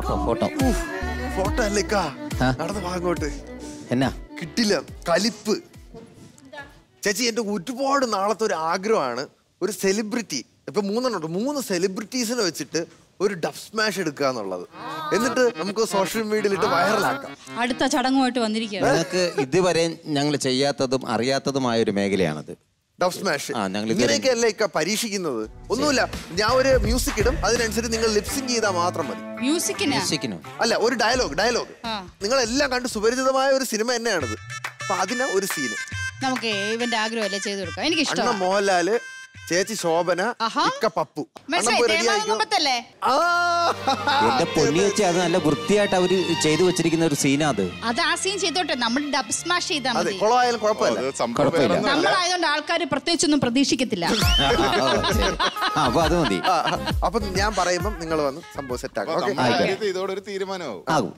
Photo photo photo അല്ലേക്കാ ആ? നടന്ന് ഭാഗോട്ട് എന്നാ കിട്ടില്ല കലിപ്പ് ചേച്ചി എന്റെ ഒരുപാട് നാളത്തെ ഒരു ആഗ്രഹമാണ് ഒരു സെലിബ്രിറ്റി ഇപ്പൊ മൂന്നെണ്ണം ഉണ്ട് മൂന്ന് സെലിബ്രിറ്റീസിനെ വെച്ചിട്ട് ഒരു ഡബ് സ്മാഷ് എടുക്കുക എന്നുള്ളത് എന്നിട്ട് നമുക്ക് സോഷ്യൽ മീഡിയയിൽ ഇട്ട് വൈറലാക്കാം അടുത്ത ചടങ്ങുമായിട്ട് വന്നിരിക്കുകയാണ് ഞങ്ങൾക്ക് ഇതുവരെ ഞങ്ങൾ ചെയ്യാത്തതും അറിയാത്തതുമായ ഒരു മേഖലയാണത് ഡബ് സ്മാഷ് ആ, ഞങ്ങൾ ഇതുവരെ- ഇങ്ങനെയൊക്കെ അല്ലേ ഇക്ക പരീക്ഷിക്കുന്നത് ഒന്നുമില്ല ഞാൻ ഒരു മ്യൂസിക് ഇടും അതിനനുസരിച്ച് നിങ്ങൾ ലിപ്സിങ് ചെയ്താൽ മാത്രം മതി മ്യൂസിക്കിനാ മ്യൂസിക്കിനോ അല്ല ഒരു ഡയലോഗ് ഡയലോഗ് ആ. നിങ്ങളെല്ലാം കണ്ട് സുപരിചിതമായ ഒരു സിനിമ തന്നെയാണിത് അപ്പൊ അതിന് ഒരു സീന് നമുക്ക് ഇവന്റെ ആഗ്രഹമല്ലേ ചെയ്തു കൊടുക്കാം എനിക്ക് അണ്ണ ഇഷ്ടമാണ് മോഹൻലാല് ചേച്ചി ശോഭന ആഹാ. ഇക്ക പപ്പു അണ്ണൻ മനസ്സിലായി പോയി റെഡി ആയിക്കോ തേമാകുമ്പത്തല്ലേ ആ. എന്റെ പൊന്നി വെച്ച് അത് നല്ല വൃത്തിയായിട്ട് അവര് ചെയ്തു വെച്ചിരിക്കുന്ന ഒരു സീനാ അത് അത് ആ സീൻ ചെയ്തോട്ടെ നമ്മൾ ഡബ് സ്മാഷ് ചെയ്താൽ അതെ മതി കുളമായാലും കുഴപ്പമില്ല അത് സംഭവം കുഴപ്പമില്ല. വേറൊന്നുമല്ല. നമ്മളായതുകൊണ്ട് ആൾക്കാർ പ്രത്യേകിച്ചൊന്നും പ്രതീക്ഷിക്കത്തില്ല ആ, ആ, ശരി. ആ, അപ്പൊ അത് മതി ആ, ആ. അപ്പൊ ഞാൻ പറയുമ്പം നിങ്ങൾ വന്ന് സംഭവം സെറ്റ് അപ്പൊ ആക്കാം ഓക്കെ നമ്മുടെ ആയിക്കോട്ടെ. കാര്യത്തിൽ ഇതോടെ ഒരു തീരുമാനമാവും ആകും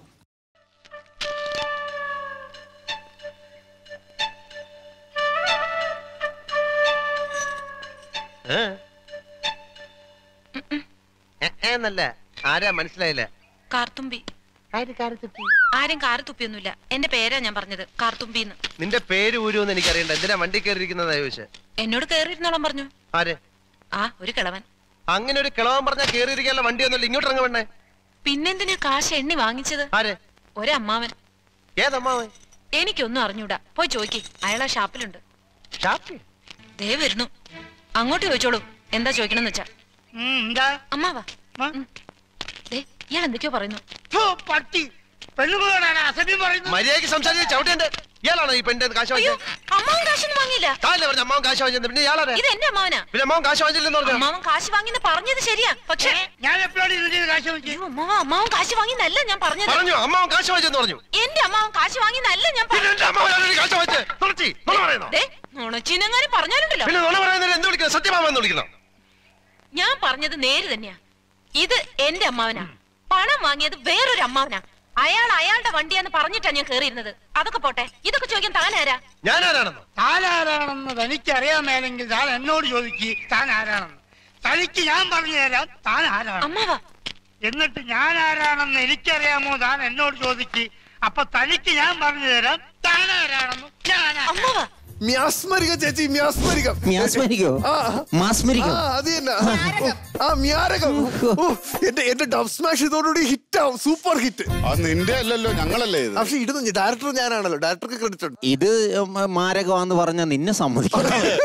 എന്നല്ല ആരാ മനസ്സിലായില്ല കാർത്തുമ്പി ആരും കാറ് തുപ്പിയൊന്നുമില്ല എന്റെ പേരാ ഞാൻ പറഞ്ഞത് കാർത്തുമ്പിന്ന് നിന്റെ പേര് ഊരുമെന്ന് എനിക്കറിയണ്ട എന്തിനാ വണ്ടി കയറിയിരിക്കുന്നതാ ചോദിച്ചേ എന്നോട് കേറിയിരുന്നോളം പറഞ്ഞു ആര് ആ ഒരു കിളവൻ അങ്ങനെ ഒരു കിളവൻ പറഞ്ഞാൽ കയറിയിരിക്കാനുള്ള വണ്ടി ഒന്നുമില്ല ഇങ്ങോട്ട് ഇറങ്ങ വേണ്ടേ പിന്നെന്തിനാ കാശ് എണ്ണി വാങ്ങിച്ചത് ആര് ഒരമ്മാവൻ ഏതമ്മാവൻ എനിക്കൊന്നും അറിഞ്ഞൂടാ പോയി ചോയ്ക്ക് അയാളാ ഷാപ്പിലുണ്ട് ഷാപ്പി ദേ വരുന്നു അങ്ങോട്ട് ചോദിച്ചോളൂ എന്താ ചോദിക്കണമെന്ന് വെച്ചാ എന്താ അമ്മാവാ ഉം. ദേ ഇയാൾ എന്തൊക്കെയോ പറയുന്നു ഫു, പട്ടി പെണ്ണുകളോടാണ് അസഭ്യം പറയുന്നത് മര്യാദയ്ക്ക് സംസാരിച്ച് ചവിട്ടേണ്ട ഇയാളാണോ ഈ പെണ്ണിന്റെ കാശ് അയ്യോ വാങ്ങിച്ചത് അമ്മാവൻ കാശൊന്നും വാങ്ങിയില്ല താല്ലേ പറഞ്ഞ അമ്മാവൻ കാശ് വാങ്ങിച്ചത് പിന്നെ ഇയാളാരെ ഇത് എന്റെ അമ്മാവനാ പിന്നെ അമ്മാവൻ കാശ് വാങ്ങിച്ചില്ലെന്ന് പറഞ്ഞു അമ്മാവൻ കാശ് വാങ്ങിന്ന് പറഞ്ഞത് ശരിയാ പക്ഷേ ഞാൻ എപ്പോഴാണ് ഇതിന്റെ കാശ് വെച്ച് അയ്യോ, അമ്മാവൻ അമ്മാവൻ കാശ് വാങ്ങിന്നല്ല ഞാൻ പറഞ്ഞത് പറഞ്ഞു അമ്മാവൻ കാശ് വാങ്ങിച്ചെന്ന് പറഞ്ഞു എന്റെ അമ്മാവൻ കാശ് വാങ്ങിന്നല്ല ഞാൻ പിന്നെ പറഞ്ഞത് എന്റെ അമ്മാവൻ ആരോട് കാശ് വാങ്ങിച്ചത് തുളച്ചി നുണ പറയുന്നോ ദേ നുണച്ചിനെങ്ങാനും പറഞ്ഞാലുണ്ടല്ലോ പിന്നെ നുണ പറയുന്നതിന് എന്ത് വിളിക്കണം സത്യമാമെന്ന് വിളിക്കണം ഞാൻ പറഞ്ഞത് നേര് തന്നെയാ ഇത് എന്റെ അമ്മാവനാ പണം വാങ്ങിയത് വേറൊരു അമ്മാവനാ അയാൾ അയാളുടെ വണ്ടിയാന്ന് പറഞ്ഞിട്ടാ ഞാൻ കേറിയിരുന്നത് അതൊക്കെ പോട്ടെ ഇതൊക്കെ ചോദിക്കാൻ താനാരാ ഞാൻ ആരാണെന്നോ താൻ ആരാണെന്ന് തനിക്ക് അറിയാമേലെങ്കിൽ താൻ എന്നോട് ചോദിക്ക് താൻ ആരാണെന്ന് തനിക്ക് ഞാൻ പറഞ്ഞു തരാം താൻ ആരാണ് അമ്മാവാ എന്നിട്ട് ഞാൻ ആരാണെന്ന് എനിക്കറിയാമോ താൻ എന്നോട് ചോദിക്ക് അപ്പൊ തനിക്ക് ഞാൻ പറഞ്ഞു തരാം താൻ ആരാണെന്ന് ഞാൻ ആരാ- അമ്മാവാ മ്യാസ്മരിക ചേച്ചി മ്യാസ്മരികം മ്യാസ്മരിക്കോ ആ. മാസ്മരിക്കോ ആ അത് തന്നെ ആ മ്യാരകം ഓ, എന്റെ എന്റെ ഡബ് സ്മാഷ് ഇതോടുകൂടി ഹിറ്റ് ആവും സൂപ്പർ ഹിറ്റ് അത് നിന്റെ അല്ലല്ലോ ഞങ്ങളല്ലേ ഇത് പക്ഷെ ഇടുന്നു ഡയറക്ടർ ഞാനാണല്ലോ ഡയറക്ടർക്ക് ക്രെഡിറ്റ് ഉണ്ട് ഇത് മ- മാരകമാന്ന് പറഞ്ഞ നിന്നെ സമ്മതിക്കണം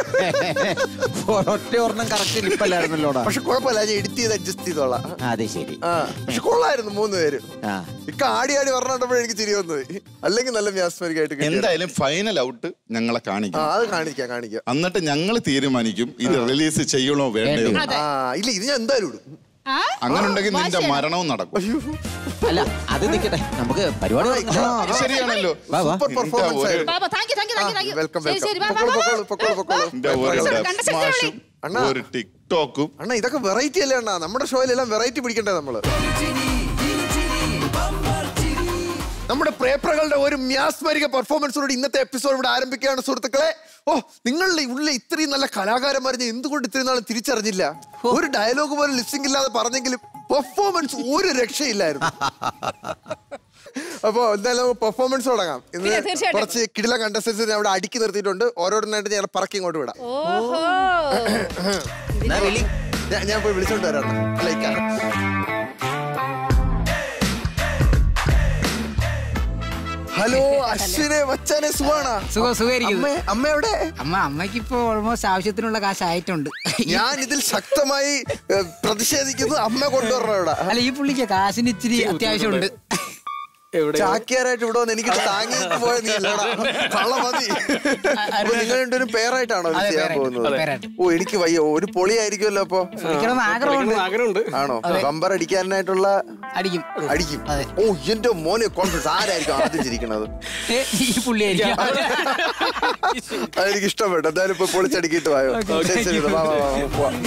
ഒറ്റ ഒരെണ്ണം കറക്റ്റ് ലിപ്പല്ലായിരുന്നല്ലോടാ പക്ഷെ കുഴപ്പമില്ല ഞാൻ എഡിറ്റ് ചെയ്ത് അഡ്ജസ്റ്റ് ചെയ്തോളാം അതെ ശരി ആ പക്ഷെ കൊള്ളായിരുന്നു മൂന്ന് പേര് ആ ഇക്ക ആടി ആടി പറഞ്ഞപ്പോഴേ എനിക്ക് ചിരി വന്നു പോയി. അല്ലെങ്കിൽ നല്ല മ്യാസ്മരികമായിട്ട് കിട്ടി എന്തായാലും ഫൈനൽ ഔട്ട് ഞങ്ങളെ ആ കാണിക്കും അത് കാണിക്കാം കാണിക്കാം എന്നിട്ട് ഞങ്ങൾ തീരുമാനിക്കും ഇത് റിലീസ് ചെയ്യണോ വേണ്ടയോ വേണ്ടയോ? ആ ഇല്ല ഇത് ഞാൻ എന്തായാലും ഇടും ആ? അങ്ങനെ ഉണ്ടെങ്കിൽ നിന്റെ വാശിയാണ്. മരണവും നടക്കും അയ്യോ അല്ല അത് നിൽക്കട്ടെ നമുക്ക് പരിപാടി ആ, തുടങ്ങാം. അത് ശരിയാണല്ലോ വാ, വാ. സൂപ്പർ പെർഫോമൻസ് ഒരു- ആയിരുന്നു ബാബാ thank you thank you thank you thank you welcome ശരി ശരി വാ, വെൽക്കം വാ, വാ, പൊക്കോളൂ പൊക്കോളൂ പൊക്കോളൂ എന്റെ ഒരു കണ്ടോ, ഡബ് കണ്ടോ, സ്മാഷും അണ്ണാ. ഒരു ടിക്ടോക്കും അണ്ണാ ഇതൊക്കെ വെറൈറ്റി അല്ലേ അണ്ണാ നമ്മുടെ ഷോയിലെല്ലാം വെറൈറ്റി പിടിക്കണ്ടേ നമ്മള് നമ്മുടെ പ്രേപ്രകളുടെ ഒരു മ്യാസ്മരിക പെർഫോമൻസോട് ഇന്നത്തെ എപ്പിസോഡ് ഇവിടെ ആരംഭിക്കുകയാണ് സുഹൃത്തുക്കളെ ഓ നിങ്ങളുടെ ഉള്ളിൽ ഇത്രയും നല്ല കലാകാരന്മാർ ഞാൻ എന്തുകൊണ്ട് ഇത്രയും നാൾ തിരിച്ചറിഞ്ഞില്ല ഒരു ഡയലോഗ് പോലും ലിപ്സിംഗ് ഇല്ലാതെ പറഞ്ഞെങ്കിലും പെർഫോമൻസ് ഒരു രക്ഷയില്ലായിരുന്നു അപ്പോ എന്തായാലും പെർഫോമൻസ് തുടങ്ങാം ഇന്ന് പിന്നെ തീർച്ചയായിട്ടും. കുറച്ച് കിടില കണ്ടസ്റ്റൻസ് ഞാൻ അവിടെ അടുക്കി നിർത്തിയിട്ടുണ്ട് ഓരോരുത്തരായിട്ട് ഞാൻ പറക്കി ഇങ്ങോട്ട് വിടാം ഓഹോ എന്നാ വിളി ഞാൻ ഞാൻ പോയി വിളിച്ചോണ്ട് വരാം ലൈക്ക് ഹലോ അശ്വിനെ മച്ചാനെ സുഖാണ സുഖം സുഖമായിരിക്കുന്നു അമ്മ അമ്മ എവിടെ അമ്മ അമ്മയ്ക്ക് ഇപ്പൊ ഓൾമോസ്റ്റ് ആവശ്യത്തിനുള്ള കാശ് ആയിട്ടുണ്ട് ഞാൻ ഇതിൽ ശക്തമായി ഏ, പ്രതിഷേധിക്കുന്നു അമ്മ കൊണ്ടുവരണം ഇവിടെ അല്ല ഈ പുള്ളിക്ക് കാശിന് ഇച്ചിരി അത്യാവശ്യമുണ്ട് ചാക്കിയാരായിട്ട് ഇവിടെ വന്ന് എനിക്ക് താങ്ങിയിട്ട് പോയ നീ അല്ലടാ കള്ള മതി അപ്പൊ നിങ്ങൾ രണ്ടുപേരും പേരായിട്ടാണോ ഇത് അതെ, ചെയ്യാൻ പേരായിട്ട്. പോകുന്നത് പേരായിട്ട്. ഓ എനിക്ക് വയ്യ ഒരു പൊളിയായിരിക്കുമല്ലോ അപ്പൊ എനിക്കതൊന്ന് ആഗ്രഹമുണ്ട് ആണോ ബമ്പർ അടിക്കാനായിട്ടുള്ള അടിക്കും അടിക്കും അതെ. ഓ എന്റെ മോനെ കോൺഫിഡൻസ് ആരായിരിക്കും ആദ്യം ചിരിക്കണത് ഏ, ഈ പുള്ളിയായിരിക്കും അതെനിക്ക് ഇഷ്ടപ്പെട്ടു എന്തായാലും ഇപ്പൊ പൊളിച്ചടിക്കിട്ട് വായോ ശരി ശരി വാ വാ വാ വാ, പോവാം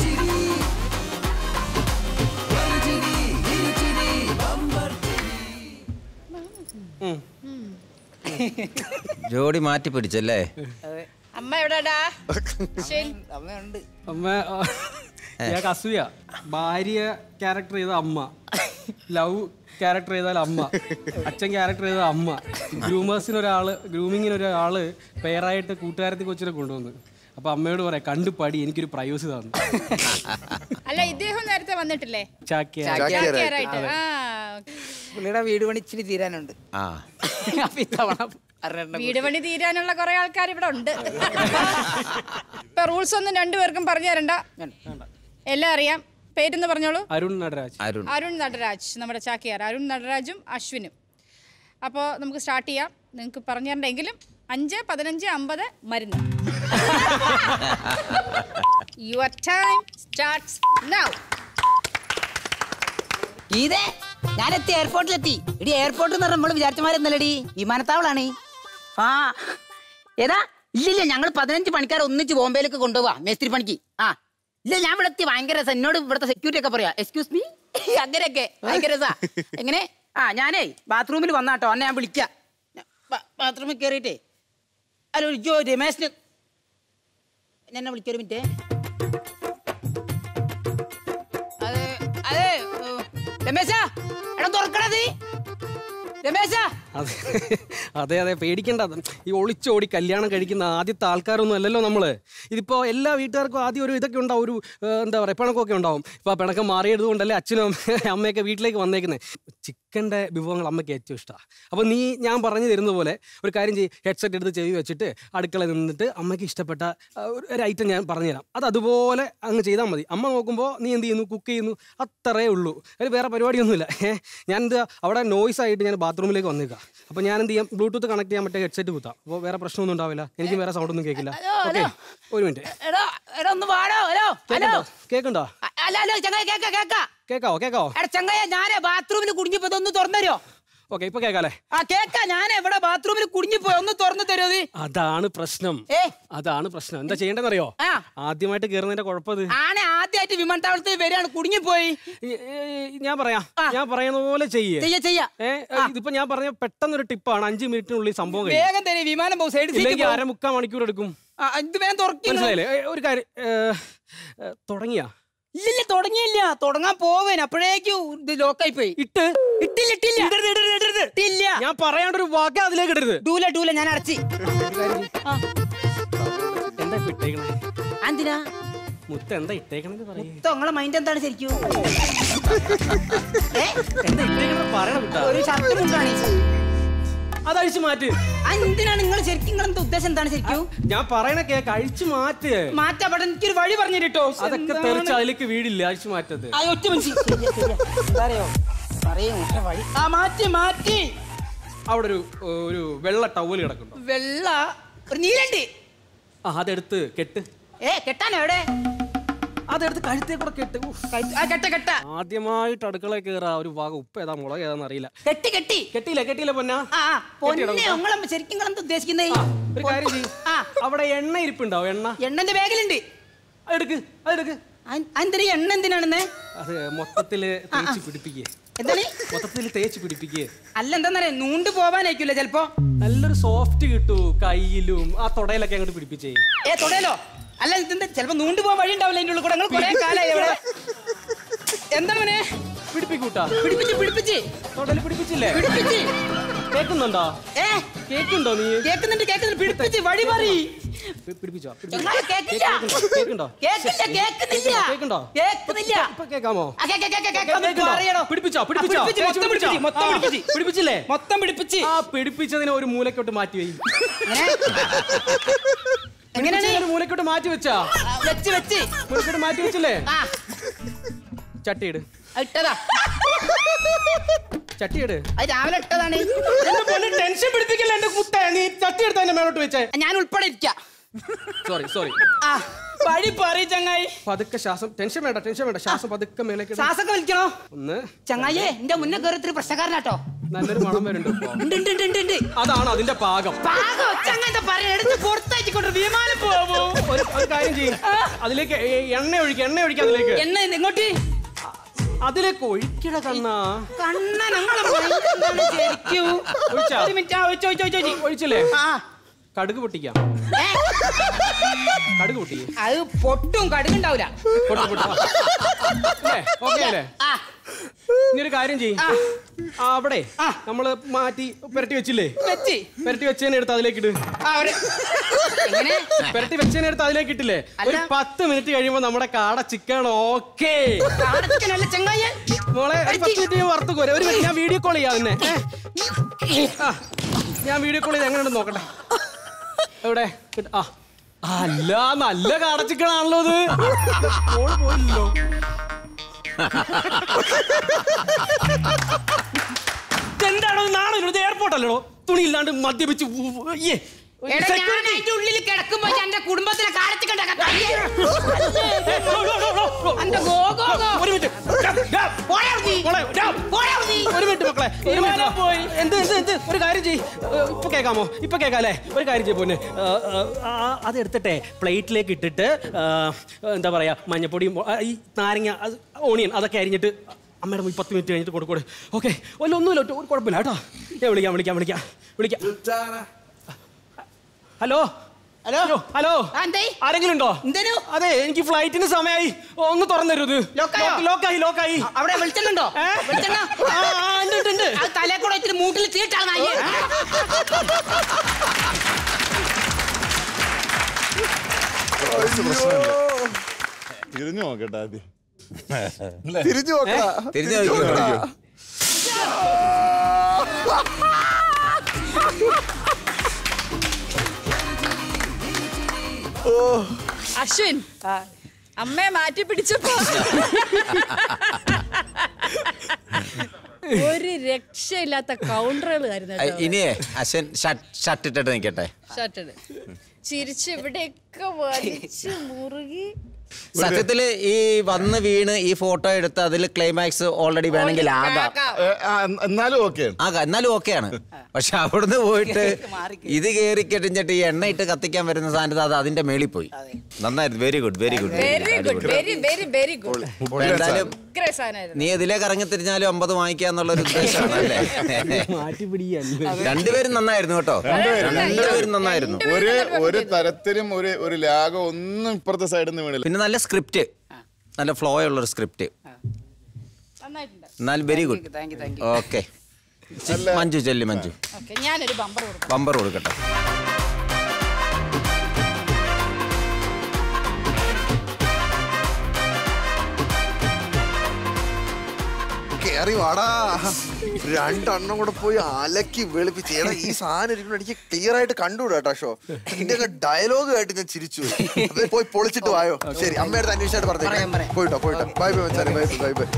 ജോഡി മാറ്റി പിടിച്ചല്ലേ അമ്മ എവിടെടാ ശരി അമ്മയുണ്ട് അമ്മ ഇയാൾക്ക് അസൂയ ഭാര്യ ക്യാരക്ടർ ചെയ്ത അമ്മ ലവ് ക്യാരക്ടർ ചെയ്താൽ അമ്മ അച്ഛൻ ക്യാരക്ടർ ചെയ്താൽ അമ്മ ഗ്രൂമേഴ്സിന് ഒരാള് ഗ്രൂമിങ്ങിന് ഒരാള് പെയറായിട്ട് കൂട്ടുകാരത്തി കൊച്ചിനെ കൊണ്ടുവന്നു അപ്പൊ അമ്മയോട് പറയാം കണ്ടു പടി എനിക്കൊരു പ്രൈവസി തന്നു അല്ല ഇദ്ദേഹം നേരത്തെ വന്നിട്ടില്ലേ ചാക്കിയ ചാക്യാരായിട്ട് ആ പുള്ളിയുടെ വീട് പണി ഇച്ചിരി തീരാനുണ്ട് ആ അപ്പൊ ഇത്തവണ ഒരെണ്ണം വീട് പണി തീരാനുള്ള കുറെ ആൾക്കാർ ഇവിടെ ഉണ്ട് ഇപ്പൊ റൂൾസ് ഒന്നും രണ്ടുപേർക്കും പറഞ്ഞു തരണ്ട എല്ലാം അറിയാം പേരെന്ന് പറഞ്ഞോളൂ അരുൺ നടരാജ് അരുൺ അരുൺ നടരാജ് നമ്മുടെ ചാക്യാർ അരുൺ നടരാജും അശ്വിനും അപ്പോൾ നമുക്ക് സ്റ്റാർട്ട് ചെയ്യാം നിങ്ങൾക്ക് പറഞ്ഞു തരണ്ടെങ്കിലും അഞ്ച് പതിനഞ്ച് അമ്പത് മരുന്ന് യുവർ ടൈം സ്റ്റാർട്ട്സ് നൗ ഇതേ ഞാനെത്തി എയർപോർട്ടിലെത്തി ഇടി എയർപോർട്ട് എന്ന് പറഞ്ഞാൽ നമ്മൾ വിചാരിച്ചമാരെന്നല്ലടി വിമാനത്താവളാണ് ആ ഏതാ ഇല്ലില്ല ഞങ്ങൾ പതിനഞ്ച് പണിക്കാരെ ഒന്നിച്ച് ബോംബെയിലേക്ക് കൊണ്ടുപോവാ മേസ്ത്രി പണിക്ക് ആ ഇല്ല ഞാൻ ഇവിടെ എത്തി ഭയങ്കര രസം എന്നോട് ഇവിടുത്തെ സെക്യൂരിറ്റി ഒക്കെ പറയാ എക്സ്ക്യൂസ് മീ അങ്ങനെയൊക്കെ ഭയങ്കര രസാ എങ്ങനെ ആ ഞാനേ ബാത്റൂമിൽ വന്നാട്ടോ അന്നെ ഞാൻ വിളിക്കാം ബാത്റൂമിൽ കയറിയിട്ടേ ഹലോ ജോ രമേശിന് എന്നെ വിളിക്കൊരു മിനിറ്റ് അതെ അതെ ഏ, രമേശാ എടാ തുറക്കണത് രമേശാ അതെ അതെ അതെ പേടിക്കണ്ട ഈ ഒളിച്ചോടി കല്യാണം കഴിക്കുന്ന ആദ്യത്തെ ആൾക്കാരൊന്നും അല്ലല്ലോ നമ്മള് ഇതിപ്പോ എല്ലാ വീട്ടുകാർക്കും ആദ്യം ഒരു ഇതൊക്കെ ഉണ്ടാവും ഒരു ഏഹ്, എന്താ പറയുക പിണക്കമൊക്കെ ഉണ്ടാവും ഇപ്പൊ ആ പിണക്കം മാറിയത് കൊണ്ടല്ലേ അച്ഛനും അമ്മ- അമ്മയൊക്കെ വീട്ടിലേക്ക് വന്നേക്കുന്നത് ചിക്കൻ്റെ വിഭവങ്ങൾ അമ്മയ്ക്ക് ഏറ്റവും ഇഷ്ടമാണ് അപ്പോൾ നീ ഞാൻ പറഞ്ഞു തരുന്ന പോലെ ഒരു കാര്യം ചെയ്യും ഹെഡ്സെറ്റ് എടുത്ത് ചെവി വെച്ചിട്ട് അടുക്കളയിൽ നിന്നിട്ട് അമ്മയ്ക്ക് ഇഷ്ടപ്പെട്ട ആ, ഒരു- ഒരു ഐറ്റം ഞാൻ പറഞ്ഞുതരാം അത് അതുപോലെ അങ്ങ് ചെയ്താൽ മതി അമ്മ നോക്കുമ്പോൾ നീ എന്ത് ചെയ്യുന്നു കുക്ക് ചെയ്യുന്നു അത്രേ ഉള്ളൂ അതിൽ വേറെ പരിപാടിയൊന്നുമില്ല ഏഹ് ഞാൻ എന്താ അവിടെ നോയ്സ് ആയിട്ട് ഞാൻ ബാത്റൂമിലേക്ക് വന്നേക്കാം അപ്പോൾ ഞാൻ എന്ത് ചെയ്യാം ബ്ലൂടൂത്ത് കണക്ട് ചെയ്യാൻ പറ്റിയ ഹെഡ്സെറ്റ് കുത്താം അപ്പോൾ വേറെ പ്രശ്നമൊന്നും ഉണ്ടാവില്ല എനിക്ക് വേറെ സൗണ്ട് ഒന്നും കേൾക്കില്ല ഓക്കെ ഒരു മിനിറ്റ് എടോ എടോ ഒന്ന് വാടോ ഹലോ ഹലോ കേൾക്കണ്ടോ കേൾക്കണ്ടോ അ- അല്ല അല്ല ചങ്ങായി കേക്ക കേക്ക കേൾക്കാവോ കേൾക്കാവോ എടാ ചങ്ങായ ഞാനേ ബാത്റൂമിൽ കുടുങ്ങിപ്പോ ഇതൊന്ന് തുറന്നരോ ഓക്കെ ഇപ്പൊ കേൾക്കാല്ലേ ആ കേക്ക ഞാൻ എവിടെ ബാത്റൂമിൽ കുടുങ്ങിപ്പോയി ഒന്ന് തുറന്നു തരോ നീ അതാണ് പ്രശ്നം ഏ അതാണ് പ്രശ്നം എന്താ ചെയ്യേണ്ടതെന്നറിയോ ആ ആദ്യമായിട്ട് കയറുന്നതിന്റെ കുഴപ്പത് ആണെ ആദ്യമായിട്ട് വിമാനത്താവളത്തിൽ വരികയാണ് കുടുങ്ങിപ്പോയി ഞാൻ പറയാം ഞാൻ പറയുന്ന പോലെ ചെയ്യേ ചെയ്യ ചെയ്യ ഏ ഇതിപ്പോ ഞാൻ പറഞ്ഞ പെട്ടെന്നൊരു ടിപ്പാണ് അഞ്ച് മിനിറ്റിനുള്ളിൽ സംഭവം കഴിയും വേഗം തരും വിമാനം പോകും സൈഡ് ഇല്ലെങ്കിൽ സീറ്റ് അരമുക്കാൽ മണിക്കൂർ എടുക്കും ഇത് വേഗം തുറക്കുന്നു മനസ്സിലായില്ലേ ഏ, ഒരു കാര്യം ഏ, ഏ, തുടങ്ങിയാ ഇല്ലില്ല തുടങ്ങിയില്ല തുടങ്ങാൻ പോവേൻ അപ്പോഴേക്കും ഇത് ലോക്കായി പോയി ഇട്ട് ഇട്ടില്ല ഇട്ടില്ല ഇട്ടില്ല ഞാൻ പറയാണ്ടൊരു വാക്ക് അതിലേക്ക് ഇടരുത് ഡൂല ഡൂല ഞാൻ അടച്ചി ആ, എന്താ ഇപ്പൊ ഇട്ടേക്കണേ എന്തിനാ മുത്ത് എന്താ ഇട്ടേക്കണെന്ന് പറയേ നിങ്ങളെ മൈൻഡ് എന്താണ് ശരിക്കും ഏ? എന്താ ഇട്ടേക്കണെന്ന് പറയണ വിട്ടാ ഒരു ഷർട്ട് മുണ്ടാണ് അതഴിച്ച് മാറ്റ് എന്തിനാണ് നിങ്ങൾ ശരിക്കും നിങ്ങളെന്താ ഉദ്ദേശം എന്താണ് ശരിക്കും ഞാൻ പറയണ കേക്ക് അഴിച്ചു മാറ്റ് മാറ്റാ പടം എനിക്കൊരു വഴി പറഞ്ഞു കേട്ടോ അതൊക്കെ തെറിച്ച് അതിലേക്ക് വീടില്ല അഴിച്ചു മാറ്റത് ആ ഒറ്റ മനുഷ്യ അറിയോ പറയൂ ഒരു വഴി ആ മാറ്റി മാറ്റി അവിടെ ഒരു ഒരു വെള്ള ടവൽ കിടക്കുന്നുണ്ടോ വെള്ള ഒരു നീലണ്ട് ആ അതെടുത്ത് കെട്ട് ഏ കെട്ടാൻ എവിടെ അതെടുത്ത് കഴുത്തേ കൂടെ കെട്ട് ഉഫ്. ആ കെട്ട കെട്ട ആദ്യമായിട്ട് അടുക്കളയിൽ കയറാ ഒരു ഭാഗം ഉപ്പ് ഏതാ മുളക് ഏതാന്ന് അറിയില്ല കെട്ടി കെട്ടി കെട്ടിയില്ല കെട്ടിയില്ല പൊന്നാ ആ ആ, പൊന്നെ കെട്ടിയിടാം. നിങ്ങളെ ശരിക്കും നിങ്ങൾ എന്താ ഉദ്ദേശിക്കുന്നേ ഒരു കാര്യം ചെയ്യ് ആ അവിടെ എണ്ണ ഇരിപ്പുണ്ടാവും എണ്ണ എണ്ണന്റെ ബാഗിലുണ്ട് അതെടുക്ക് അതെടുക്ക് എന്തിനാ എണ്ണ എന്തിനാണെന്ന് അത് മൊത്തത്തില് തേച്ച് പിടിപ്പിക്കേ എന്താണ് മൊത്തത്തിൽ തേച്ച് പിടിപ്പിക്കേ അല്ല എന്താന്നറിയാ നൂണ്ട് പോവാനായിരിക്കില്ല ചെലപ്പോ നല്ലൊരു സോഫ്റ്റ് കിട്ടൂ കയ്യിലും ആ തൊടയിലൊക്കെ അങ്ങോട്ട് പിടിപ്പിച്ചേ ഏ തൊടയലോ അല്ല ഇതെന്താ ചെലപ്പോ നൂണ്ട് പോവാൻ വഴി ഉണ്ടാവില്ല അതിന്റെ ഉള്ളിൽ കൂടെ നിങ്ങൾ കുറെ കാലായി ഇവിടെ എന്താണ് മോനെ പിടിപ്പിക്കൂട്ടാ പിടിപ്പിച്ച് പിടിപ്പിച്ച് തൊടയിൽ പിടിപ്പിച്ചില്ലേ പിടിപ്പിച്ച് കേക്കുന്നുണ്ടോ ഏ കേക്കുണ്ടോ നീ കേക്കുന്നുണ്ട് കേക്കുന്നുണ്ട് പിടിപ്പിച്ച് വഴി പറ പി- പിടിപ്പിച്ചോ ചങ്ങായി കേക്കില്ല കേക്കുണ്ടോ കേക്കില്ല കേക്കുന്നില്ല കേക്കുണ്ടോ കേക്കുന്നില്ല ഇപ്പൊ കേക്കാമോ ആ, കേ- കേ- കേ- കേ- കേക്ക് ഒന്ന് കേക്കുണ്ടോ? പറയണോ? പിടിപ്പിച്ചോ ആ, പിടിപ്പിച്ചോ പിടിപ്പിച്ച്, തേച്ച് മൊത്തം പിടിപ്പിച്ച്, മൊത്തം ആ, പിടിപ്പിച്ച്. പിടിപ്പിച്ചില്ലേ മൊത്തം പിടിപ്പിച്ച് ആ പിടിപ്പിച്ചതിനെ ഒരു മൂലക്കോട്ട് മാറ്റി വൈ എങ്ങനെയാണ് പിടിപ്പിച്ചതിനെ ഒരു മൂലക്കോട്ട് മാറ്റി വെച്ചാ ആ, വെച്ച് വെച്ച് മൂലക്കോട്ട് മാറ്റി വെച്ചില്ലേ ആ ചട്ടിയിട് അത് ഇട്ടതാ ചട്ടിയിട് അത് രാവിലെ ഇട്ടതാണ് ടെൻഷൻ പിടിപ്പിക്കല്ലേ എന്റെ കുട്ട നീ ചട്ടി എടുത്ത എന്റെ മേലോട്ട് വെച്ചേ ഞാൻ ഉൾപ്പെടെ ഇരിക്കാം സോറി സോറി ആ വഴി പറ ചങ്ങായി പതുക്കെ ശ്വാസം ടെൻഷൻ വേണ്ട ടെൻഷൻ വേണ്ട ശ്വാസം പതുക്കെ മേലേക്ക് ഇട്. ശ്വാസൊക്കെ വലിക്കണോ ഒന്ന് ചങ്ങായിയെ എന്റെ മുന്നേ കയറി ഇത്തിരി പ്രശ്നക്കാരനാട്ടോ നല്ലൊരു മണം വരുന്നുണ്ട് ഇപ്പൊ ഉണ്ട് ഉണ്ട് ഉണ്ട് ഉണ്ട് ഉണ്ട് അതാണ് അതിന്റെ പാകം പാകം ചങ്ങായി പറയാ എടുത്ത് പുറത്തയച്ചിക്കൊണ്ട് വിമാനം പോവോ ഒരു ഒരു കാര്യം ചെയ്യും അതിലേക്ക് എ- എണ്ണ ഒഴിക്കുക എണ്ണ ഒഴിക്കുക അതിലേക്ക് എണ്ണ ഇങ്ങോട്ട് അതിലേക്ക് ഒഴിക്കട കണ്ണാ കണ്ണ ഞങ്ങളെ mind എന്താണ് ശരിക്കും ഒഴിച്ചാ? ഒരു മിനിറ്റ് ആ ഒഴിച്ചോ ഒഴിച്ചോ ഒഴിച്ചോ ഒഴിച്ചില്ലേ ആ കടുക് പൊട്ടിക്കാം ഏ, കടുക് പൊട്ടിക്കേ അത് പൊട്ടും കടുകുണ്ടാവൂല പൊട്ടി പൊട്ടി ഓക്കെ അല്ലേ ആ ഇനി ഒരു കാര്യം ചെയ്യും അവിടെ നമ്മള് മാറ്റി പുരട്ടി വെച്ചില്ലേ വെച്ച് പുരട്ടി വെച്ചതിനെ എടുത്ത് അതിലേക്ക് ഇട് ആ ഒരു എങ്ങനെ പുരട്ടി വെച്ചതിനെ എടുത്ത് അതിലേക്ക് ഇട്ടില്ലേ ഒരു അല്ല. പത്ത് മിനിറ്റ് കഴിയുമ്പോ നമ്മുടെ കാട ചിക്കൻ ഓക്കേ കാടച്ചിക്കനല്ല ചെങ്ങായ മോളെ ഒരു പത്ത് മിനിറ്റ് ഞാൻ വറുത്ത് കോരെ ഒരു മിനിറ്റ് ഞാൻ വീഡിയോ കോൾ ചെയ്യാം അതിനെ ആ, ഞാൻ വീഡിയോ കോൾ ചെയ്ത് എങ്ങനെയുണ്ടെന്ന് നോക്കട്ടെ എവിടെ കിട്ട- ആ അല്ല നല്ല കാട ചിക്കൻ ആണല്ലോ ഇത് മോള് പോയില്ലല്ലോ എന്താണോ നാളെ എയർപോർട്ട് അല്ലടോ തുണി ഇല്ലാണ്ട് മദ്യപിച്ച് ഊ- ഊ- അയ്യേ. എടാ ഞാൻ Security. അതിന്റെ ഉള്ളിൽ കിടക്കുമ്പോ എന്റെ കുടുംബത്തിലെ കാടച്ചിക്കണ്ട അന്റെ ഗോ ഗോ ഗോ ഒരു മിനിറ്റ് ഡാ, പോടാ അവിടുന്ന്. മോളെ, ഡാ. പോടാ അവിടുന്ന്. ഒരു മിനിറ്റ് മക്കളെ ഒരു മിനിറ്റ് പോയി എന്ത് എന്ത് എന്ത് ഒരു കാര്യം ചെയ് ഇപ്പൊ കേൾക്കാമോ ഇപ്പൊ കേൾക്കാം അല്ലേ ഒരു കാര്യം ചെയ്യ പോന്നെ അത് എടുത്തിട്ടെ പ്ലേറ്റിലേക്ക് ഇട്ടിട്ട് ആ, എന്താ പറയാ മഞ്ഞപ്പൊടിയും ആ, ഈ നാരങ്ങ അത് ഓണിയൻ അതൊക്കെ അരിഞ്ഞിട്ട് അമ്മയുടെ മുമ്പിൽ പത്ത് മിനിറ്റ് കഴിഞ്ഞിട്ട് കൊടുക്കൂടെ ഓക്കെ ഒല്ല ഒന്നുമില്ല ഒറ്റ- ഒരു കുഴപ്പമില്ല കേട്ടോ ഞാൻ വിളിക്കാം വിളിക്കാം വിളിക്കാം വിളിക്കാം ഹലോ ഹലോ ഹലോ ആ, എന്തേ? ആരെങ്കിലും ഉണ്ടോ എന്തേനു? അതെ എനിക്ക് ഫ്ലൈറ്റിന് സമയമായി ഒന്ന് തുറന്നു തരൂ ഇത് ലോക്കായോ? ലോക്ക്- ലോക്കായി ലോക്കായി അവിടെ വെളിച്ചെണ്ണുണ്ടോ ഏ? വെളിച്ചെണ്ണ ആ, ആ, ഉണ്ട്, ഉണ്ട്, ഉണ്ട്. അത് തലേ കൂടെ ഇത്തിരി മൂട്ടിൽ തീട്ടാണ് അയ്യേ തിരിഞ്ഞു നോക്കട്ടെ ആദ്യം തിരിഞ്ഞു നോക്കടാ തിരിഞ്ഞു നോക്കിക്കോ. അശ്വിൻ അമ്മയെ മാറ്റി പിടിച്ചപ്പോ ഒരു രക്ഷയില്ലാത്ത കൗണ്ടറുകളായിരുന്നു ഐ, ഇനിയേ അശ്വൻ ഷർട്ട് ഷർട്ട് ഇട്ടിട്ട് നിൽക്കട്ടെ ഷർട്ടില് ചിരിച്ച് ഇവിടെയൊക്കെ വലിച്ച് മുറുകി സത്യത്തില് ഈ വന്ന് വീണ് ഈ ഫോട്ടോ എടുത്ത് അതിൽ ക്ലൈമാക്സ് ഓൾറെഡി വേണമെങ്കിൽ ആകാം ആക്കാം. ഏ, ആ, എന്നാലും ഓക്കെ ആകാം എന്നാലും ഓക്കെയാണ് പക്ഷെ അവിടുന്ന് പോയിട്ട് ഇത് കയറി കെട്ടിഞ്ഞിട്ട് ഈ എണ്ണ ഇട്ട് കത്തിക്കാൻ വരുന്ന സാധനത്ത് അത് അതിന്റെ മേളിൽ പോയി നന്നായിരുന്നു very good very good very good very very very good എന്തായാലും ഉഗ്ര സാധനമായിരുന്നു നീ ഇതിലേക്ക് ഇറങ്ങി തിരിഞ്ഞാലും അമ്പത് വാങ്ങിക്കാന്നുള്ള ഒരു ഉദ്ദേശമാണ് അല്ലേ മാറ്റി പിടിയല്ലേ രണ്ടുപേരും നന്നായിരുന്നു കേട്ടോ രണ്ടുപേരും നന്നായിരുന്നു ഒരു ഒരു തരത്തിലും ഒരു ഒരു ലാഗം ഒന്നും ഇപ്പുറത്തെ സൈഡിൽ നിന്ന് വീണില്ല പിന്നെ നല്ല സ്ക്രിപ്റ്റ് നല്ല ഫ്ലോ ഉള്ള ഒരു സ്ക്രിപ്റ്റ് നന്നായിട്ടുണ്ട് എന്നാൽ very good thank you thank okay Manju ചെല്ലി മഞ്ജു ഓക്കെ ഞാനൊരു ബമ്പർ കൊടുക്കാം ബമ്പർ കൊടുക്കട്ടെ കേറി വാടാ രണ്ടെണ്ണം കൂടെ പോയി അലക്കി വെളുപ്പിച്ച് എടാ ഈ സാധനം ഇരിക്കുന്ന എനിക്ക് ക്ലിയർ ആയിട്ട് കണ്ടുകൂടാ കേട്ടോ ഷോ ഇതിന്റെ ഡയലോഗ് ആയിട്ട് ഞാൻ ചിരിച്ചു പോയി. അപ്പൊ പോയി പൊളിച്ചിട്ട് വായോ ശരി അമ്മയുടെ അന്വേഷിച്ചായിട്ട് പറയാം, പറഞ്ഞു പറയാം. പോയിട്ടോ പോയിട്ടോ ബൈ ബൈ മച്ചാനെ bye bye bye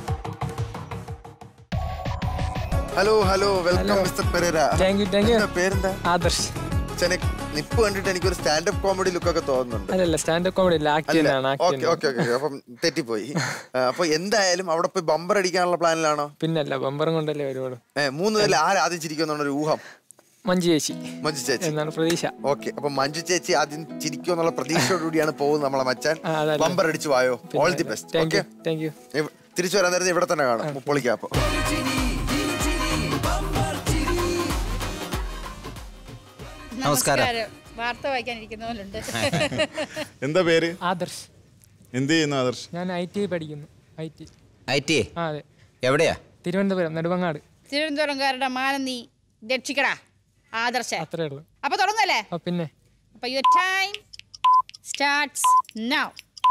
hello hello welcome mister Pereira thank you thank you എന്താ പേരെന്താ ആദർശ് ചെനെ നിപ്പ് കണ്ടിട്ട് എനിക്കൊരു സ്റ്റാൻഡപ്പ് കോമഡി ലുക്ക് ഒക്കെ തോന്നുന്നുണ്ട് അല്ലല്ല സ്റ്റാൻഡപ്പ് കോമഡി അല്ല ആക്ട് ചെയ്യുന്നതാണ് ആക്ട് ഓക്കെ ഓക്കെ ഓക്കെ അപ്പം തെറ്റിപ്പോയി ആ, അപ്പൊ എന്തായാലും അവിടെ പോയി ബമ്പർ അടിക്കാനുള്ള പ്ലാനിലാണോ പിന്നല്ല ബമ്പറും കൊണ്ടല്ലേ ഒരുപാട് ഏ മൂന്ന് പേരിൽ ആരാദ്യം ചിരിക്കുമെന്നാണ് ഒരു ഊഹം മഞ്ജു ചേച്ചി മഞ്ജു ചേച്ചി എന്നാണ് പ്രതീക്ഷ ഓക്കെ അപ്പൊ മഞ്ജു ചേച്ചി ആദ്യം ചിരിക്കുമെന്നുള്ള പ്രതീക്ഷയോടുകൂടിയാണ് പോകുന്നത് നമ്മളെ മച്ചാൻ ആ, അതല്ലേ. ബമ്പർ അടിച്ചു വായോ all the best thank okay you thank you തിരിച്ചു വരാൻ നേരത്തെ ഇവിടെ തന്നെ കാണാം പൊളിക്കാം അപ്പൊ നമസ്കാരം. വാർത്ത വായിക്കാനിരിക്കുന്ന പോലുണ്ട് എന്താ പേര് ആദർശ് എന്ത് ചെയ്യുന്നു ആദർശ് ഞാൻ ഐ ടി പഠിക്കുന്നു ഐ ടി ഐ ടി ആ അതെ എവിടെയാ തിരുവനന്തപുരം നെടുമങ്ങാട് തിരുവനന്തപുരംകാരുടെ മാനം നീ രക്ഷിക്കടാ ആദർശ അത്രേ ഉള്ളൂ അപ്പൊ തുടങ്ങല്ലേ ആ പിന്നെ അപ്പൊ യുവർ ടൈം സ്റ്റാർട്ട്സ് നൗ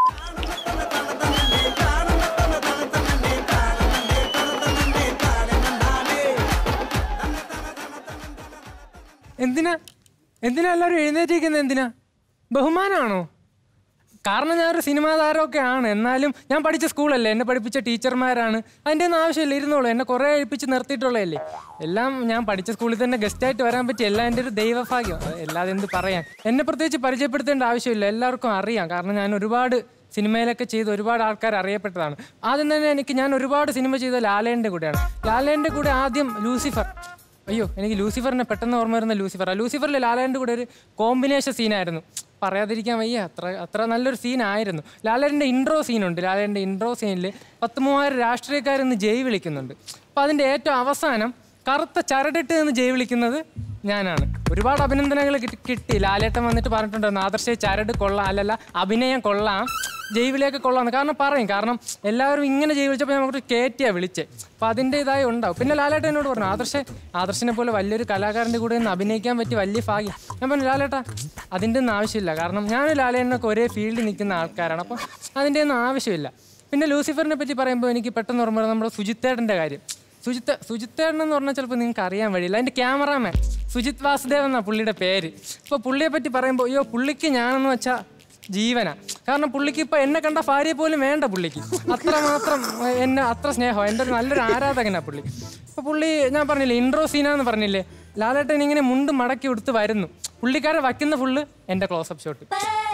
എന്തിനാ എന്തിനാ എല്ലാവരും എഴുന്നേറ്റിരിക്കുന്നത് എന്തിനാ ബഹുമാനമാണോ കാരണം ഞാനൊരു സിനിമാ താരമൊക്കെ ആണ് എന്നാലും ഞാൻ പഠിച്ച സ്കൂളല്ലേ എന്നെ പഠിപ്പിച്ച ടീച്ചർമാരാണ് അതിൻ്റെ ഒന്നും ആവശ്യമില്ല ഇരുന്നോളൂ എന്നെ കുറേ എഴുപ്പിച്ച് നിർത്തിയിട്ടുള്ളതല്ലേ എല്ലാം ഞാൻ പഠിച്ച സ്കൂളിൽ തന്നെ ഗസ്റ്റായിട്ട് വരാൻ പറ്റി എല്ലാം എൻ്റെ ഒരു ദൈവഭാഗ്യം അത് അല്ലാതെ എന്ത് പറയാൻ എന്നെ പ്രത്യേകിച്ച് പരിചയപ്പെടുത്തേണ്ട ആവശ്യമില്ല എല്ലാവർക്കും അറിയാം കാരണം ഞാൻ ഒരുപാട് സിനിമയിലൊക്കെ ചെയ്ത് ഒരുപാട് ആൾക്കാർ അറിയപ്പെട്ടതാണ് ആദ്യം തന്നെ എനിക്ക് ഞാൻ ഒരുപാട് സിനിമ ചെയ്ത ലാലേൻ്റെ കൂടെയാണ് ലാലേൻ്റെ കൂടെ ആദ്യം ലൂസിഫർ അയ്യോ എനിക്ക് ലൂസിഫറിനെ പെട്ടെന്ന് ഓർമ്മ വരുന്ന ലൂസിഫർ ആ ലൂസിഫറിൽ ലാലേൻ്റെ കൂടെ ഒരു കോമ്പിനേഷൻ സീനായിരുന്നു പറയാതിരിക്കാൻ വയ്യ അത്ര അത്ര നല്ലൊരു സീനായിരുന്നു ലാലേൻ്റെ ഇൻട്രോ സീനുണ്ട് ലാലേൻ്റെ ഇൻട്രോ സീനിൽ പത്ത് മൂവായിരം രാഷ്ട്രീയക്കാരെന്ന് ജയ് വിളിക്കുന്നുണ്ട് അപ്പം അതിൻ്റെ ഏറ്റവും അവസാനം കറുത്ത ചരടിട്ട് എന്ന് ജയ് വിളിക്കുന്നത് ഞാനാണ് ഒരുപാട് അഭിനന്ദനങ്ങൾ കിട്ടി കിട്ടി ലാലേട്ടൻ വന്നിട്ട് പറഞ്ഞിട്ടുണ്ടായിരുന്നു ആദർശ ചരട് കൊള്ളാം അല്ലല്ല അഭിനയം കൊള്ളാം ജൈവിലേക്ക് കൊള്ളാന്ന് കാരണം പറയും കാരണം എല്ലാവരും ഇങ്ങനെ ജൈവ് വിളിച്ചപ്പോൾ നമുക്ക് കയറ്റിയാ വിളിച്ചേ അപ്പൊ അതിന്റെ ഇതായി ഉണ്ടാവും പിന്നെ ലാലേട്ടൻ എന്നോട് പറഞ്ഞു ആദർശ് ആദർശിനെ പോലെ വലിയൊരു കലാകാരന്റെ കൂടെ ഒന്ന് അഭിനയിക്കാൻ പറ്റി വലിയ ഭാഗ്യം ഞാൻ പറഞ്ഞു ലാലേട്ടാ അതിന്റെ ഒന്നും ആവശ്യമില്ല കാരണം ഞാൻ ലാലേട്ടനൊക്കെ ഒരേ ഫീൽഡിൽ നിൽക്കുന്ന ആൾക്കാരാണ് അപ്പം അതിന്റെ ഒന്നും ആവശ്യമില്ല പിന്നെ ലൂസിഫറിനെ പറ്റി പറയുമ്പോൾ എനിക്ക് പെട്ടെന്ന് ഓർമ്മ വരുന്നത് നമ്മുടെ സുജിത്തേട്ടന്റെ കാര്യം സുജിത്ത് സുജിത്തേട്ടൻ എന്ന് പറഞ്ഞാൽ ചിലപ്പോൾ നിങ്ങൾക്ക് അറിയാൻ വഴിയില്ല അതിൻ്റെ ക്യാമറാമാൻ സുജിത് വാസുദേവ് എന്നാണ് പുള്ളിയുടെ പേര് ഇപ്പോൾ പുള്ളിയെ പറ്റി പറയുമ്പോൾ അയ്യോ പുള്ളിക്ക് ഞാനെന്ന് വെച്ചാൽ ജീവനാ കാരണം പുള്ളിക്ക് ഇപ്പൊ എന്നെ കണ്ട ഭാര്യയെ പോലും വേണ്ട പുള്ളിക്ക് അത്രമാത്രം ഏഹ്, എന്നെ അത്ര സ്നേഹം എൻ്റെ ഒരു നല്ലൊരു ആരാധകനാ പുള്ളി അപ്പൊ പുള്ളി ഞാൻ പറഞ്ഞില്ലേ ഇൻട്രോ സീന എന്ന് പറഞ്ഞില്ലേ ലാലേട്ടൻ ഇങ്ങനെ മുണ്ട് മടക്കി എടുത്ത് വരുന്നു പുള്ളിക്കാരെ വയ്ക്കുന്ന ഫുള്ള് എൻ്റെ ക്ലോസപ്പ് ഷോട്ട്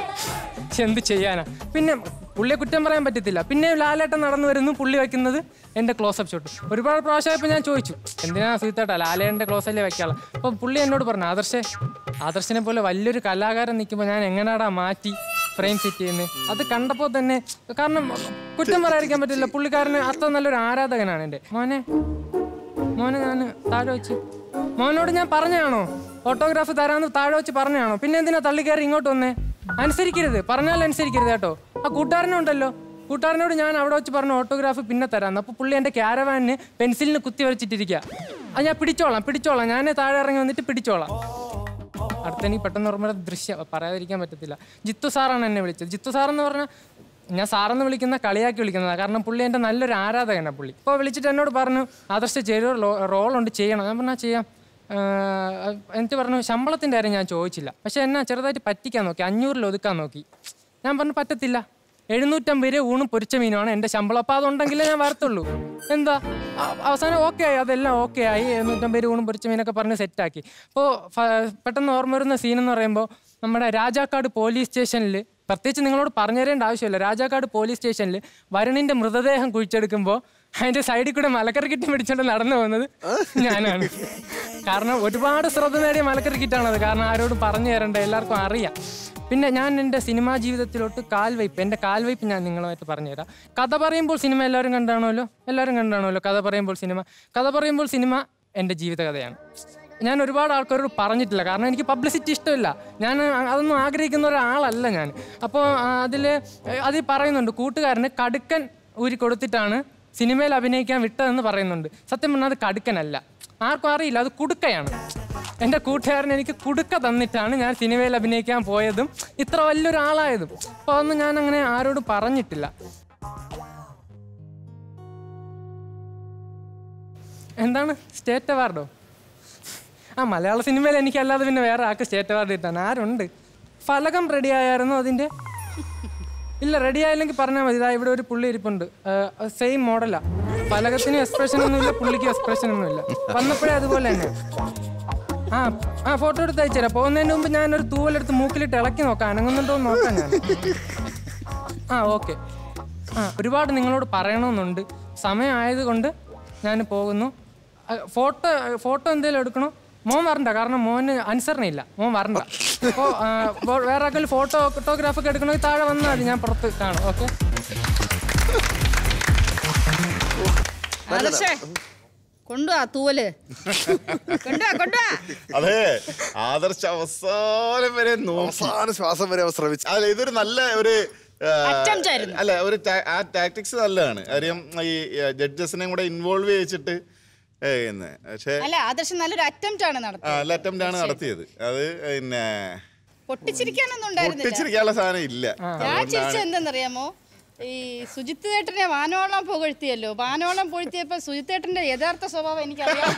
എന്ത് ചെയ്യാനാ പിന്നെ പുള്ളിയെ കുറ്റം പറയാൻ പറ്റത്തില്ല പിന്നെ ലാലേട്ടൻ നടന്നു വരുന്നു പുള്ളി വെക്കുന്നത് എൻ്റെ ക്ലോസപ്പ് ഷോട്ട് ഒരുപാട് പ്രാവശ്യമായപ്പോൾ ഞാൻ ചോദിച്ചു എന്തിനാ സീത്തേട്ടാ ലാലേട്ടൻ്റെ ക്ലോസല്ലേ വെക്കാളെ അപ്പം പുള്ളി എന്നോട് പറഞ്ഞു ആദർശേ ആദർശനെ പോലെ വലിയൊരു കലാകാരൻ നിൽക്കുമ്പോൾ ഞാൻ എങ്ങനെയാടാ മാറ്റി ഫ്രെയിം സെറ്റ് ചെയ്യുന്നത് അത് കണ്ടപ്പോൾ തന്നെ കാരണം കുറ്റം പറയാതിരിക്കാൻ പറ്റില്ല പുള്ളിക്കാരന് അത്ര നല്ലൊരു ആരാധകനാണ് എൻ്റെ മോനെ മോനെ ഞാൻ താഴെ വെച്ച് മോനോട് ഞാൻ പറഞ്ഞാണോ ഓട്ടോഗ്രാഫ് തരാന്ന് താഴെ വെച്ച് പറഞ്ഞാണോ പിന്നെ എന്തിനാ തള്ളിക്കയറി ഇങ്ങോട്ട് വന്നേ അനുസരിക്കരുത് പറഞ്ഞാൽ അനുസരിക്കരുത് കേട്ടോ ആ കൂട്ടുകാരനുണ്ടല്ലോ കൂട്ടുകാരനോട് ഞാൻ അവിടെ വെച്ച് പറഞ്ഞു ഓട്ടോഗ്രാഫ് പിന്നെ തരാമെന്ന് അപ്പോൾ പുള്ളി എൻ്റെ ക്യാരവാനിന് പെൻസിലിന് കുത്തി വരച്ചിട്ടിരിക്കുക അത് ഞാൻ പിടിച്ചോളാം പിടിച്ചോളാം ഞാൻ താഴെ ഇറങ്ങി വന്നിട്ട് പിടിച്ചോളാം അടുത്ത എനിക്ക് പെട്ടെന്ന് ഓർമ്മ വരുന്ന ദൃശ്യം പറയാതിരിക്കാൻ പറ്റത്തില്ല ജിത്തു സാറാണ് എന്നെ വിളിച്ചത് ജിത്തു സാർ എന്ന് പറഞ്ഞാൽ ഞാൻ സാറെന്ന് വിളിക്കുന്ന കളിയാക്കി വിളിക്കുന്നതാണ് കാരണം പുള്ളി എൻ്റെ നല്ലൊരു ആരാധകനാണ് പുള്ളി ഇപ്പോൾ വിളിച്ചിട്ട് എന്നോട് പറഞ്ഞു ആദർശ ചെറിയൊരു റോളുണ്ട് ചെയ്യണം ഞാൻ പറഞ്ഞാൽ ചെയ്യാം ആഹ് എന്നിട്ട് പറഞ്ഞു ശമ്പളത്തിൻ്റെ കാര്യം ഞാൻ ചോദിച്ചില്ല പക്ഷെ എന്നെ ചെറുതായിട്ട് പറ്റിക്കാൻ നോക്കി അഞ്ഞൂറിൽ ഒതുക്കാൻ നോക്കി ഞാൻ പറഞ്ഞു പറ്റത്തില്ല എഴുന്നൂറ്റമ്പത് രൂപ ഊണും പൊരിച്ച മീനുമാണ് എൻ്റെ ശമ്പളം അപ്പോൾ അതുണ്ടെങ്കിലേ ഞാൻ വരത്തുള്ളൂ എന്താ അ- അവസാനം ഓക്കെ ആയി അതെല്ലാം ഓക്കെ ആയി എഴുന്നൂറ്റമ്പത് രൂപ ഊണും പൊരിച്ച മീനൊക്കെ പറഞ്ഞ് സെറ്റാക്കി അപ്പോൾ പെട്ടെന്ന് ഓർമ്മ വരുന്ന സീൻ എന്ന് പറയുമ്പോൾ നമ്മുടെ രാജാക്കാട് പോലീസ് സ്റ്റേഷനിൽ പ്രത്യേകിച്ച് നിങ്ങളോട് പറഞ്ഞു തരേണ്ട ആവശ്യമില്ല രാജാക്കാട് പോലീസ് സ്റ്റേഷനിൽ വരുണിൻ്റെ മൃതദേഹം കുഴിച്ചെടുക്കുമ്പോൾ അതിൻ്റെ സൈഡിൽ കൂടെ മലക്കറി കിറ്റ് പിടിച്ചോണ്ട് നടന്നു പോകുന്നത് ഞാനാണ് കാരണം ഒരുപാട് ശ്രദ്ധ നേടിയ മലക്കറി കിറ്റാണത് കാരണം ആരോടും പറഞ്ഞു തരണ്ട എല്ലാവർക്കും അറിയാം പിന്നെ ഞാൻ എൻ്റെ സിനിമാ ജീവിതത്തിലോട്ട് കാൽവയ്പ് എൻ്റെ കാൽവയ്പ് ഞാൻ നിങ്ങളുമായിട്ട് പറഞ്ഞുതരാം കഥ പറയുമ്പോൾ സിനിമ എല്ലാവരും കണ്ടാണല്ലോ എല്ലാവരും കണ്ടാണല്ലോ കഥ പറയുമ്പോൾ സിനിമ കഥ പറയുമ്പോൾ സിനിമ എൻ്റെ ജീവിതകഥയാണ് ഞാൻ ഒരുപാട് ആൾക്കാരോട് പറഞ്ഞിട്ടില്ല കാരണം എനിക്ക് പബ്ലിസിറ്റി ഇഷ്ടമില്ല ഞാൻ അതൊന്നും ആഗ്രഹിക്കുന്ന ഒരാളല്ല ഞാൻ അപ്പോൾ അതിൽ അതിൽ പറയുന്നുണ്ട് കൂട്ടുകാരന് കടുക്കൻ ഊരി കൊടുത്തിട്ടാണ് സിനിമയിൽ അഭിനയിക്കാൻ വിട്ടതെന്ന് പറയുന്നുണ്ട് സത്യം പറഞ്ഞാൽ അത് കടുക്കനല്ല ആർക്കും അറിയില്ല അത് കുടുക്കയാണ് എൻ്റെ കൂട്ടുകാരൻ എനിക്ക് കുടുക്ക തന്നിട്ടാണ് ഞാൻ സിനിമയിൽ അഭിനയിക്കാൻ പോയതും ഇത്ര വലിയൊരാളായതും അപ്പോൾ അതൊന്നും ഞാൻ അങ്ങനെ ആരോടും പറഞ്ഞിട്ടില്ല എന്താണ് സ്റ്റേറ്റ് അവാർഡോ ആ മലയാള സിനിമയിൽ എനിക്കല്ലാതെ പിന്നെ വേറെ ആൾക്ക് സ്റ്റേറ്റ് അവാർഡ് കിട്ടാൻ ആരുണ്ട് ഫലകം റെഡി ആയായിരുന്നു അതിൻ്റെ ഇല്ല റെഡി ആയില്ലെങ്കിൽ പറഞ്ഞാൽ മതി ഇതാ ഇവിടെ ഒരു പുള്ളി ഇരിപ്പുണ്ട് സെയിം മോഡലാ ഫലകത്തിന് എക്സ്പ്രഷൻ ഒന്നുമില്ല പുള്ളിക്ക് എക്സ്പ്രഷൻ ഒന്നുമില്ല വന്നപ്പോഴേ അതുപോലെ തന്നെ ആ ആ ഫോട്ടോ എടുത്ത് അയച്ചുതരാം പോകുന്നതിന് മുമ്പ് ഞാനൊരു തൂവലെടുത്ത് മൂക്കിലിട്ട് ഇളക്കി നോക്കാം അനങ്ങുന്നുണ്ടോ എന്ന് നോക്കാം ഞാൻ ആ ഓക്കെ ആ ഒരുപാട് നിങ്ങളോട് പറയണമെന്നുണ്ട് സമയമായതുകൊണ്ട് ഞാൻ പോകുന്നു ആ, ഫോട്ടോ ഫോട്ടോ എന്തെങ്കിലും എടുക്കണോ മോൻ വരണ്ട കാരണം മോന് അനുസരണയില്ല മോൻ വരണ്ട അപ്പോൾ വേറെ ആർക്കെങ്കിലും ഫോട്ടോ ഫോട്ടോഗ്രാഫ് ഒക്കെ എടുക്കണമെങ്കിൽ താഴെ വന്നാൽ മതി ഞാൻ പുറത്ത് കാണും ഓക്കെ ആദർശേ കൊണ്ടുവാ തൂവല് കൊണ്ടുവാ കൊണ്ടുവാ അതെ ആദർശ അവസാനം വരെ നോക്കി അവസാന ശ്വാസം വരെ അവർ ശ്രമിച്ചു അല്ല ഇതൊരു നല്ല ഒരു ആ, Attempt ആയിരുന്നു. അല്ല ഒരു ta- ആ ടാക്ടിക്സ് നല്ലതാണ് കാര്യം ഈ ജഡ്ജസിനെയും കൂടെ ഇൻവോൾവ് ചെയ്യിച്ചിട്ട് ചെയ്യുന്നത് പക്ഷേ അല്ല ആദർശം നല്ലൊരു അറ്റംപ്റ്റ് ആണ് ആ, നടത്തിയത് നല്ല അറ്റംപ്റ്റ് ആണ് നടത്തിയത് അത് പിന്നെ പൊട്ടിച്ചിരിക്കാനൊന്നും ഉണ്ടായിരുന്നില്ല പൊട്ടിച്ചിരിക്കാനുള്ള സാധനം ഇല്ല ഞാൻ അതുകൊണ്ടാണ് ചിരിച്ചത് എന്തെന്നറിയാമോ ഈ സുജിത്ത് ചേട്ടനെ വാനോളം പുകഴ്ത്തിയല്ലോ വാനോളം പൊഴുത്തിയപ്പോ സുജിത്ത് ചേട്ടന്റെ യഥാർത്ഥ സ്വഭാവം എനിക്കറിയാം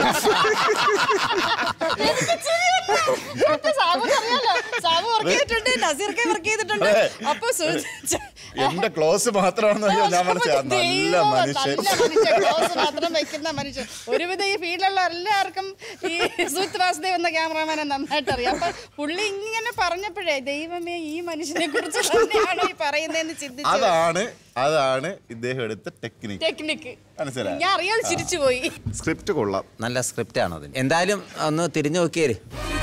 എനിക്ക് ചിരി വന്നു. എനിക്ക് സാബുവിനെ അറിയാലോ സാബു വർക്ക് ചെയ്തിട്ടുണ്ട് നസീർക്കെ വർക്ക് ചെയ്തിട്ടുണ്ട് അപ്പൊ സുജിത്ത് എന്റെ ക്ലോസ് മാത്രമാണെന്ന് ഞാൻ മനസ്സിലായി നല്ല ദൈവം, മനുഷ്യൻ നല്ല മനുഷ്യൻ ക്ലോസ് മാത്രം വെക്കുന്ന മനുഷ്യൻ ഒരുവിധം ഈ ഫീൽഡിലുള്ള എല്ലാവർക്കും ഈ സുജിത് വാസുദേവ് എന്ന ക്യാമറമാനെ നന്നായിട്ട് അറിയാം അപ്പൊ പുള്ളി ഇങ്ങനെ പറഞ്ഞപ്പോഴേ ദൈവമേ ഈ മനുഷ്യനെ കുറിച്ച് തന്നെയാണോ ഈ പറയുന്നതെന്ന് ചിന്തിച്ചു അതാണ് അതാണ് ഇദ്ദേഹം എടുത്ത ടെക്നിക്ക് ടെക്നിക്ക് മനസ്സിലായി ഞാൻ അറിയാതെ ചിരിച്ചു പോയി സ്ക്രിപ്റ്റ് കൊള്ളാം നല്ല സ്ക്രിപ്റ്റ് ആണ് അതിന് എന്തായാലും ഒന്ന് തിരിഞ്ഞു നോക്കിയേര്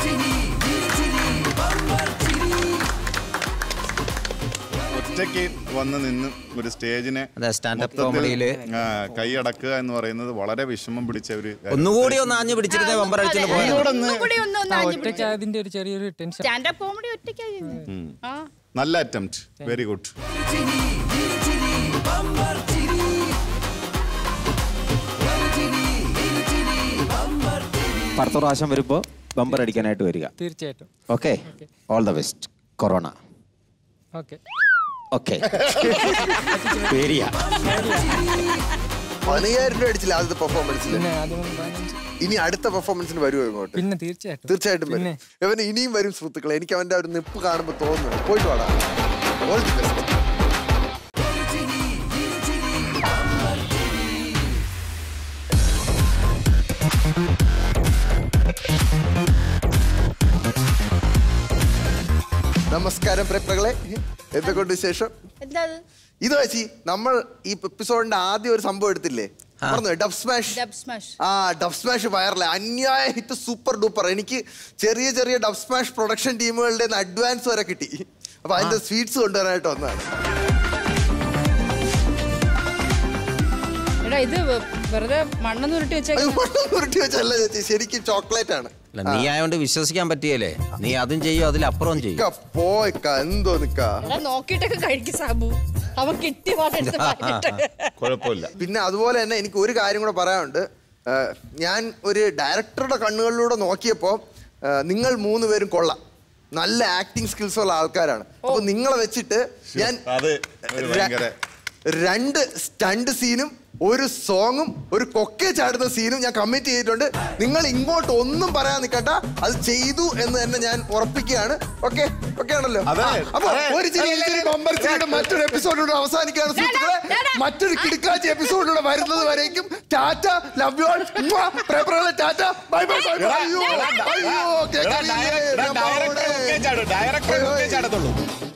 ഒറ്റയ്ക്ക് വന്ന് നിന്ന് ഒരു സ്റ്റേജിനെ അതെ, stand-up മൊത്തത്തിൽ, കോമഡിയില് ആ, കൈയടക്കുക എന്ന് പറയുന്നത് വളരെ വിഷമം പിടിച്ച ഒരു കാര്യം. ഒന്നുകൂടി ഒന്ന് ആഞ്ഞു പിടിച്ചിരുന്നേ ബമ്പർ അടിച്ചിട്ട് പോയത് ഒന്നും കൂടി ഒന്ന് ഒന്ന് ആഞ്ഞു ഒറ്റയ്ക്ക് അതിന്റെ ഒരു ചെറിയൊരു ടെൻഷൻ സ്റ്റാൻഡപ്പ് കോമഡി ഒറ്റയ്ക്കായി ആ നല്ല അറ്റംപ്റ്റ് വെരി ഗുഡ് അടുത്ത പ്രാവശ്യം വരുമ്പോൾ ബമ്പർ അടിക്കാനായിട്ട് വരിക തീർച്ചയായിട്ടും okay all the best corona okay okay പേരിയ പതിനയ്യായിരം രൂപ അടിച്ചില്ല ആദ്യത്തെ പെർഫോമൻസിൽ പിന്നെ അതുകൊണ്ട് പതിനഞ്ച്. ഇനി അടുത്ത പെർഫോമൻസിന് വരുമോ ഇങ്ങോട്ട് പിന്നെ തീർച്ചയായിട്ടും തീർച്ചയായിട്ടും വരും അവന് ഇനിയും വരും സുഹൃത്തുക്കളെ എനിക്ക് അവന്റെ ആ ഒരു നിപ്പ് കാണുമ്പോൾ തോന്നുന്നു പോയിട്ട് വാടാ ഓൾ ദി ബെസ്റ്റ് നമസ്കാരം പ്രേക്ഷകളെ എന്തൊക്കെയുണ്ട് വിശേഷം എന്താ അത്? ഇത് വെച്ചി നമ്മൾ ഈ എപ്പിസോഡിന്റെ ആദ്യം ഒരു സംഭവം എടുത്തില്ലേ പറഞ്ഞു ഡബ് സ്മാഷ് Dub smash. ആ ഡബ് സ്മാഷ് വയറല അന്യായ ഹിറ്റ് സൂപ്പർ ഡൂപ്പർ എനിക്ക് ചെറിയ ചെറിയ ഡബ് സ്മാഷ് പ്രൊഡക്ഷൻ ടീമുകളുടെ അഡ്വാൻസ് വരെ കിട്ടി അപ്പൊ അതിന്റെ സ്വീറ്റ്സ് കൊണ്ടുവരാനായിട്ട് വന്നതാണ് എടാ ഇത് വെ- വെറുതെ മണ്ണെന്ന് ഉരുട്ടി അത് വെച്ചേക്കുന്ന മണ്ണ് ഉരുട്ടി വെച്ചല്ല ചേച്ചി ശരിക്കും ചോക്ലേറ്റ് ആണ് അല്ല, നീ ആയതുകൊണ്ട് വിശ്വസിക്കാൻ പറ്റിയല്ലേ നീ അതും ചെയ്യും അതിലപ്പുറം ചെയ്യും ഇക്ക, പോയിക്ക എന്തോ നിക്ക എടാ നോക്കിയിട്ടൊക്കെ കഴിക്കും സാബു അവൻ കിട്ടിയ പാടെടുത്ത് പറഞ്ഞിട്ട് കുഴപ്പമില്ല പിന്നെ അതുപോലെ തന്നെ എനിക്ക് ഒരു കാര്യം കൂടെ പറയാനുണ്ട് ആ, ഞാൻ ഒരു ഡയറക്ടറുടെ കണ്ണുകളിലൂടെ നോക്കിയപ്പോൾ നിങ്ങൾ മൂന്ന് പേരും കൊള്ളാം നല്ല ആക്ടിങ് സ്കിൽസ് ഉള്ള ആൾക്കാരാണ് അപ്പൊ നിങ്ങളെ വെച്ചിട്ട് ഞാൻ അത് ഒരു ര- ഭയങ്കര രണ്ട് സ്റ്റണ്ട് സീനും ഒരു സോങ്ങും ഒരു കൊക്കെ ചാടുന്ന സീനും ഞാൻ കമ്മിറ്റ് ചെയ്തിട്ടുണ്ട് നിങ്ങൾ ഇങ്ങോട്ട് ഒന്നും പറയാൻ നിൽക്കട്ട അത് ചെയ്തു എന്ന് തന്നെ ഞാൻ ഉറപ്പിക്കുകയാണ് ഓക്കെ ഓക്കെ ആണല്ലോ അതെ, ആ, അപ്പൊ അതെ. ഒരു ചിരി ഒരു ചിരി ബമ്പർ ചിരിയുടെ മറ്റൊരു എപ്പിസോഡിലൂടെ അവസാനിക്കുകയാണ് സുഹൃത്തുക്കളെ മറ്റൊരു കിടക്കാച്ചി എപ്പിസോഡിലൂടെ വരുന്നത് വരേക്കും ടാറ്റ ലവ് യു ഓൾ പേപ്പറുകളെ ടാറ്റ ബൈ ബൈ ബൈ അയ്യോ അയ്യോ കേൾക്കാൻ ഡയറക്ടർ ചാടത്തുള്ളൂ